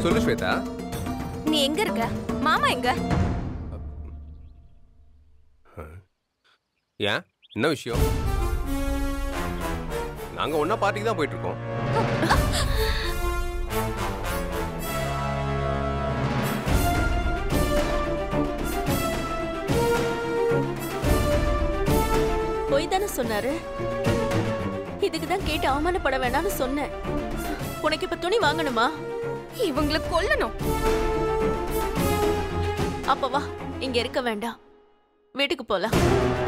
சொல்லு ஸ்வேதா நீ எங்க இருக்க மாமா எங்க ஏன் என்ன விஷயம் நாங்க ஒண்ணா பார்ட்டிக்கு தான் போயிட்டு இருக்கோம் பொய் தானே சொன்னாரு இதுக்கு தான் கேட்டு அவமானப்பட வேணாம்னு சொன்னேன் உனக்கு இப்ப துணி வாங்கணுமா இவங்களை கொல்லணும் அப்ப வா இங்க இருக்க வேண்டாம் வீட்டுக்கு போலாம்